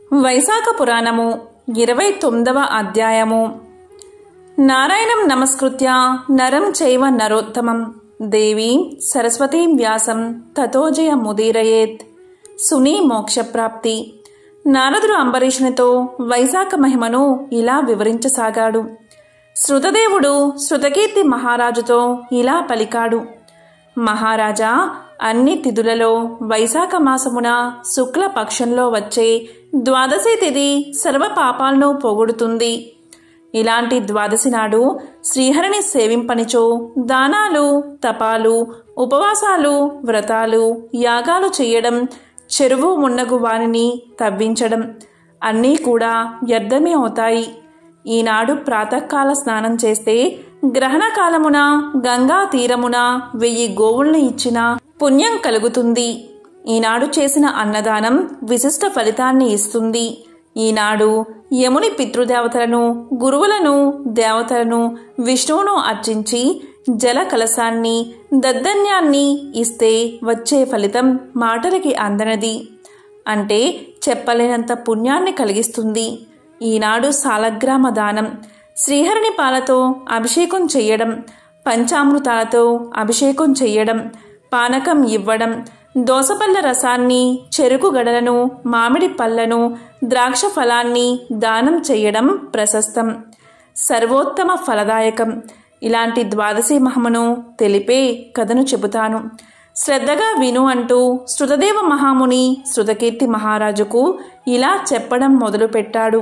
వైశాఖ పురాణము ఇరవై తొమ్మిదవ అధ్యాయము నారాయణం నమస్కృత్య నరం చైవ నరోత్తమం దేవీం సరస్వతీం వ్యాసం తతోజయ ముదీరయేత్ సునీ మోక్షప్రాప్తి నారదుడు అంబరీషునితో వైశాఖ మహిమను ఇలా వివరించసాగాడు శృతదేవుడు శృతకీర్తి మహారాజుతో ఇలా పలికాడు మహారాజా అన్ని తిథులలో వైశాఖ మాసమున శుక్ల పక్షంలో వచ్చే ద్వాదశి తిథి సర్వ పాపాలను పొగుడుతుంది ఇలాంటి ద్వాదశి నాడు శ్రీహరిని సేవింపనిచో దానాలు తపాలు ఉపవాసాలు వ్రతాలు యాగాలు చేయడం చెరువు మున్నగు వారిని తవ్వించడం అన్నీ కూడా వ్యర్థమే అవుతాయి ఈనాడు ప్రాతకాల స్నానం చేస్తే గ్రహణ కాలమున గంగా తీరమున వెయ్యి గోవుల్ని ఇచ్చిన పుణ్యం కలుగుతుంది ఈనాడు చేసిన అన్నదానం విశిష్ట ఫలితాన్ని ఇస్తుంది ఈనాడు యముని పితృదేవతలను గురువులను దేవతలను విష్ణువును అర్చించి జల కలశాన్ని దద్దన్యాన్ని ఇస్తే వచ్చే ఫలితం మాటలకి అందనది అంటే చెప్పలేనంత పుణ్యాన్ని కలిగిస్తుంది ఈనాడు సాలగ్రామ దానం శ్రీహరిని పాలతో అభిషేకం చెయ్యడం పంచామృతాలతో అభిషేకం చెయ్యడం పానకం ఇవ్వడం దోసపళ్ళ రసాన్ని చెరుకు గడలను మామిడి పళ్ళను ద్రాక్ష ఫలాన్ని దానం చేయడం ప్రశస్తం సర్వోత్తమ ఫలదాయకం ఇలాంటి ద్వాదశి మహమును తెలిపే కథను చెబుతాను శ్రద్ధగా విను అంటూ శృతదేవ మహాముని శృతకీర్తి మహారాజుకు ఇలా చెప్పడం మొదలుపెట్టాడు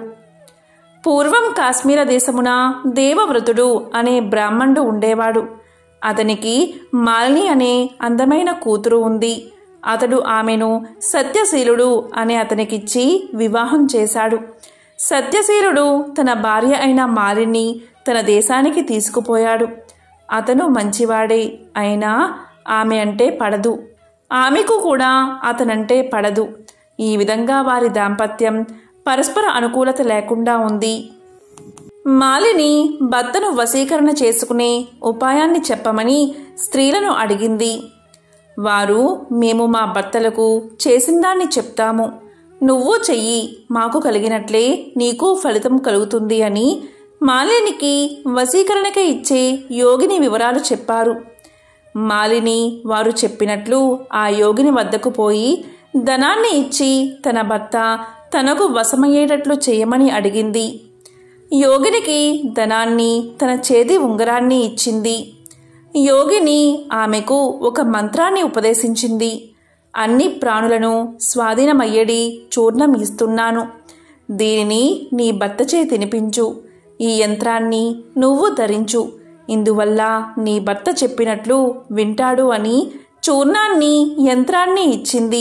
పూర్వం కాశ్మీర దేశమున దేవవ్రతుడు అనే బ్రాహ్మణుడు ఉండేవాడు అతనికి మాలిని అనే అందమైన కూతురు ఉంది అతడు ఆమెను సత్యశీలుడు అనే అతనికిచ్చి వివాహం చేశాడు సత్యశీలుడు తన భార్య అయిన మాలిని తన దేశానికి తీసుకుపోయాడు అతను మంచివాడే అయినా ఆమె అంటే పడదు ఆమెకు కూడా అతనంటే పడదు ఈ విధంగా వారి దాంపత్యం పరస్పర అనుకూలత లేకుండా ఉంది మాలిని భర్తను వశీకరణ చేసుకునే ఉపాయాన్ని చెప్పమని స్త్రీలను అడిగింది వారు మేము మా భర్తలకు చేసిందాన్ని చెప్తాము నువ్వు చెయ్యి మాకు కలిగినట్లే నీకు ఫలితం కలుగుతుంది అని మాలినికి వశీకరణకే ఇచ్చే యోగిని వివరాలు చెప్పారు మాలిని వారు చెప్పినట్లు ఆ యోగిని వద్దకు పోయి ధనాన్ని ఇచ్చి తన భర్త తనకు వశమయ్యేటట్లు చేయమని అడిగింది యోగినికి ధనాన్ని తన చేతి ఉంగరాన్ని ఇచ్చింది యోగిని ఆమెకు ఒక మంత్రాన్ని ఉపదేశించింది అన్ని ప్రాణులను స్వాధీనమయ్యడి చూర్ణం ఇస్తున్నాను దీనిని నీ భర్త చే తినిపించు ఈ యంత్రాన్ని నువ్వు ధరించు ఇందువల్ల నీ భర్త చెప్పినట్లు వింటాడు అని చూర్ణాన్ని యంత్రాన్ని ఇచ్చింది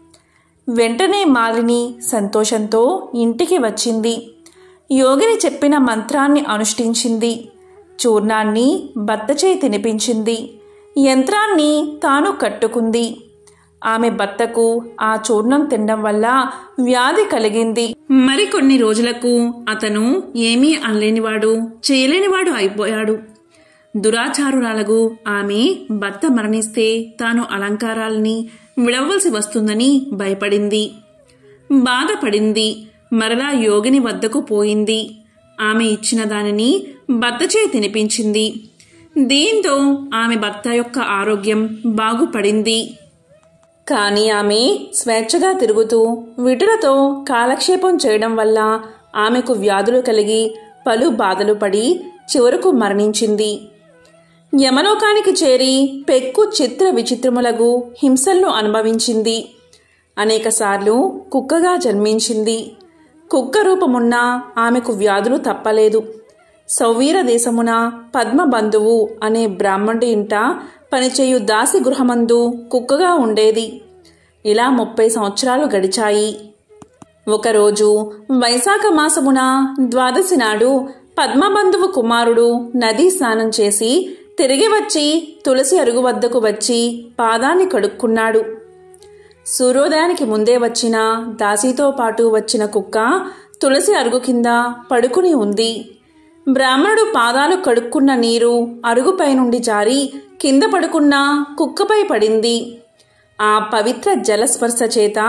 వెంటనే మాలిని సంతోషంతో ఇంటికి వచ్చింది యోగిని చెప్పిన మంత్రాన్ని అనుష్ఠించింది చూర్ణాన్ని భర్త చేయి తినిపించింది యంత్రాన్ని తాను కట్టుకుంది ఆమె భర్తకు ఆ చూర్ణం తినడం వల్ల వ్యాధి కలిగింది మరికొన్ని రోజులకు అతను ఏమీ అనలేనివాడు చేయలేనివాడు అయిపోయాడు దురాచారురాలకు ఆమె భర్త మరణిస్తే తాను అలంకారాలని విడవలసి వస్తుందని భయపడింది బాధపడింది మరలా యోగిని వద్దకు పోయింది ఆమె ఇచ్చిన దానిని భర్తచే తినిపించింది దీంతో ఆమె భర్త యొక్క ఆరోగ్యం బాగుపడింది కానీ ఆమె స్వేచ్ఛగా తిరుగుతూ విటులతో కాలక్షేపం చేయడం వల్ల ఆమెకు వ్యాధులు కలిగి పలు బాధలు పడి చివరకు మరణించింది యమలోకానికి చేరి పెక్కు చిత్ర విచిత్రములగు హింసలను అనుభవించింది అనేకసార్లు కుక్కగా జన్మించింది కుక్క రూపమున్న ఆమెకు వ్యాధులు తప్పలేదు సౌవీర దేశమున పద్మబంధువు అనే బ్రాహ్మణుడి ఇంట పనిచేయు దాసి గృహమందు కుక్కగా ఉండేది ఇలా ముప్పై సంవత్సరాలు గడిచాయి ఒకరోజు వైశాఖ మాసమున ద్వాదశి నాడు పద్మబంధువు కుమారుడు నదీ స్నానం చేసి తిరిగి వచ్చి తులసి అరుగు వద్దకు వచ్చి పాదాన్ని కడుక్కున్నాడు సూర్యోదయానికి ముందే వచ్చిన దాసితో పాటు వచ్చిన కుక్క తులసి అరుగు కింద పడుకుని ఉంది బ్రాహ్మణుడు పాదాలు కడుక్కున్న నీరు అరుగుపై నుండి జారి కింద పడుకున్న కుక్కపై పడింది ఆ పవిత్ర జలస్పర్శ చేత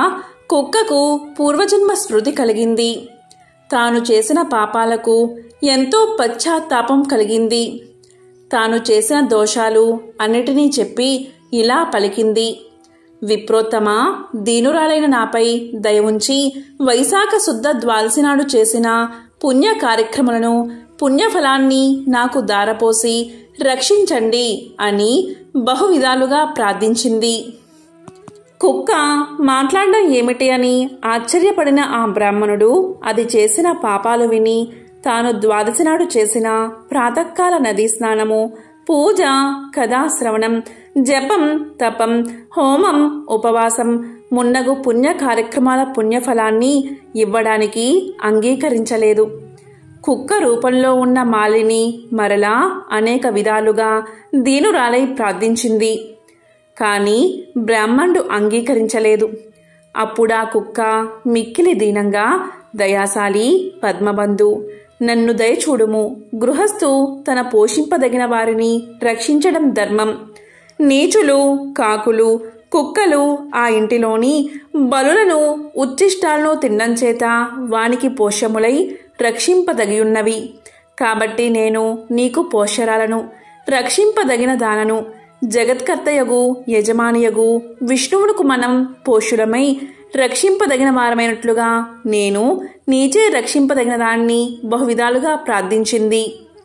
కుక్కకు పూర్వజన్మ స్మృతి కలిగింది తాను చేసిన పాపాలకు ఎంతో పశ్చాత్తాపం కలిగింది తాను చేసిన దోషాలు అన్నిటినీ చెప్పి ఇలా పలికింది విప్రోత్తమ దీనురాలైన నాపై దయవుంచి వైశాఖ శుద్ధ ద్వాదశి నాడు చేసిన పుణ్య కార్యక్రమాలను పుణ్యఫలాన్ని నాకు దారపోసి రక్షించండి అని బహువిధాలుగా ప్రార్థించింది కుక్క మాట్లాడడం ఏమిటి అని ఆశ్చర్యపడిన ఆ బ్రాహ్మణుడు అది చేసిన పాపాలు విని తాను ద్వాదశి నాడు చేసిన ప్రాతకాల నదీ స్నానము పూజ కథాశ్రవణం జపం తపం హోమం ఉపవాసం మున్నగు పుణ్య కార్యక్రమాల పుణ్యఫలాన్ని ఇవ్వడానికి అంగీకరించలేదు కుక్క రూపంలో ఉన్న మాలిని మరలా అనేక విధాలుగా దీనురాలై ప్రార్థించింది కాని బ్రాహ్మణుడు అంగీకరించలేదు అప్పుడా కుక్క మిక్కిలి దీనంగా దయాశాలి పద్మబంధు నన్ను దయచూడుము గృహస్థు తన పోషింపదగిన వారిని రక్షించడం ధర్మం నీచులు కాకులు కుక్కలు ఆ ఇంటిలోని బలులను ఉచ్చిష్టాలను తినడం చేత వానికి పోషములై రక్షింపదగియున్నవి కాబట్టి నేను నీకు పోషరాలను రక్షింపదగిన దానను జగత్కర్తయగు యజమానియగు విష్ణువునకు మనం పోషులమై రక్షింపదగిన వారమైనట్లుగా నేను నీచే రక్షింపదగిన దాన్ని బహువిధాలుగా ప్రార్థించింది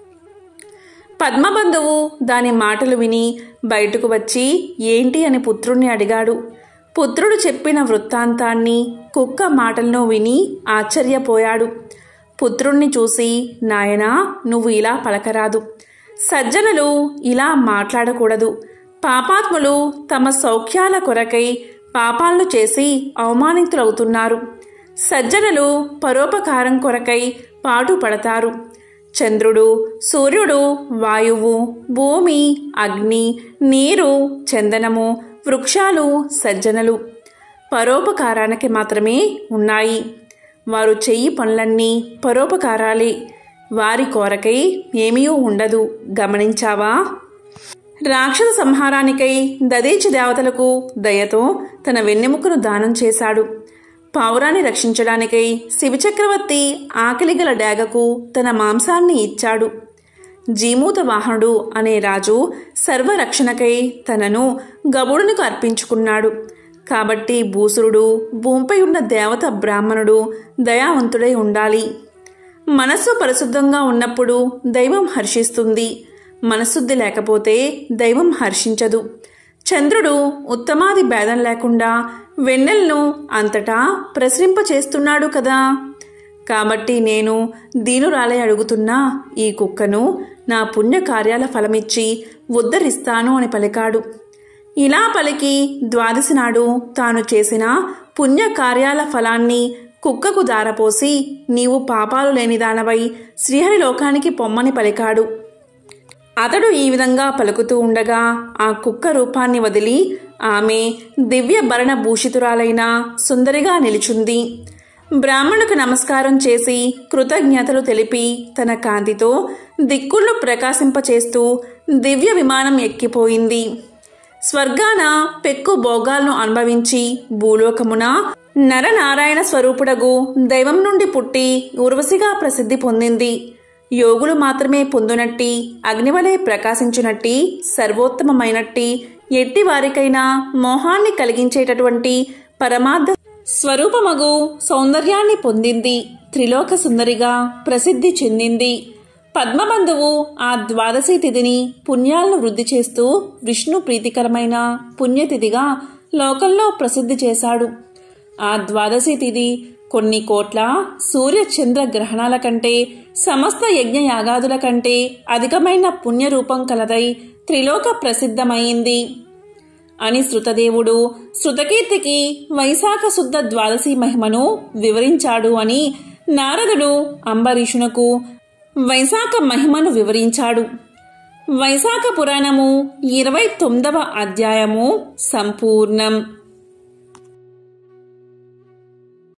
పద్మబంధువు దాని మాటలు విని బయటకు వచ్చి ఏంటి అని పుత్రుణ్ణి అడిగాడు పుత్రుడు చెప్పిన వృత్తాంతాన్ని కుక్క మాటలను విని ఆశ్చర్యపోయాడు పుత్రుణ్ణి చూసి నాయనా నువ్వు ఇలా పలకరాదు సజ్జనులు ఇలా మాట్లాడకూడదు పాపాత్ములు తమ సౌఖ్యాల కొరకై పాపాలను చేసి అవమానితులవుతున్నారు సజ్జనులు పరోపకారం కొరకై పాటుపడతారు చంద్రుడు సూర్యుడు వాయువు భూమి అగ్ని నీరు చందనము వృక్షాలు సజ్జనలు పరోపకారానికి మాత్రమే ఉన్నాయి వారు చెయ్యి పనులన్నీ పరోపకారాలే వారి కొరకై ఏమీ ఉండదు గమనించావా రాక్షస సంహారానికై దదీచి దేవతలకు దయతో తన వెన్నెముకను దానం చేశాడు పావురాన్ని రక్షించడానికై శివచక్రవర్తి ఆకలిగల డాగకు తన మాంసాన్ని ఇచ్చాడు జీమూత వాహనుడు అనే రాజు సర్వరక్షణకై తనను గబుడునికి అర్పించుకున్నాడు కాబట్టి భూసురుడు భూమిపై ఉన్న దేవత బ్రాహ్మణుడు దయావంతుడై ఉండాలి మనస్సు పరిశుద్ధంగా ఉన్నప్పుడు దైవం హర్షిస్తుంది మనశుద్ధి లేకపోతే దైవం హర్షించదు చంద్రుడు ఉత్తమాది భేదం లేకుండా వెన్నెలను అంతటా ప్రసరింపచేస్తున్నాడు కదా కాబట్టి నేను దీనురాలై అడుగుతున్నా ఈ కుక్కను నా పుణ్య కార్యాల ఫలమిచ్చి ఉద్ధరిస్తాను అని పలికాడు ఇలా పలికి ద్వాదశి నాడు తాను చేసిన పుణ్య కార్యాల ఫలాన్ని కుక్కకు దారపోసి నీవు పాపాలు లేని దానవై శ్రీహరి లోకానికి పొమ్మని పలికాడు అతడు ఈ విధంగా పలుకుతూ ఉండగా ఆ కుక్క రూపాన్ని వదిలి ఆమె దివ్య భరణ భూషితురాలైన సుందరిగా నిలిచుంది బ్రాహ్మణుకు నమస్కారం చేసి కృతజ్ఞతలు తెలిపి తన కాంతితో దిక్కులను ప్రకాశింపచేస్తూ దివ్య విమానం ఎక్కిపోయింది స్వర్గాన పెక్కు భోగాలను అనుభవించి భూలోకమున నరనారాయణ స్వరూపుడగు దైవం నుండి పుట్టి ఉర్వశిగా ప్రసిద్ధి పొందింది యోగులు మాత్రమే పొందునట్టి అగ్నివలే ప్రకాశించునట్టి సర్వోత్తమమైనట్టి ఎట్టి వారికైనా మోహాన్ని కలిగించేటటువంటి పరమార్థ స్వరూపమగు సౌందర్యాన్ని పొందింది త్రిలోక సుందరిగా ప్రసిద్ధి చెందింది పద్మబంధువు ఆ ద్వాదశి తిథిని పుణ్యాలను వృద్ధి చేస్తూ విష్ణు ప్రీతికరమైన పుణ్యతిథిగా లోకంలో ప్రసిద్ధి చేశాడు ఆ ద్వాదశి తిథి కొన్ని కోట్ల సూర్య చంద్ర గ్రహణాల కంటే సమస్త యజ్ఞ యాగాదుల కంటే అధికమైన పుణ్యరూపం కలదై త్రిలోక ప్రసిద్ధమైంది అని శృతదేవుడు శృతకీర్తికి వైశాఖ శుద్ధ ద్వాదశి మహిమను వివరించాడు అని నారదుడు అంబరీషునకు వైశాఖ మహిమను వివరించాడు వైశాఖ పురాణము ఇరవై తొమ్మిదవ అధ్యాయము సంపూర్ణం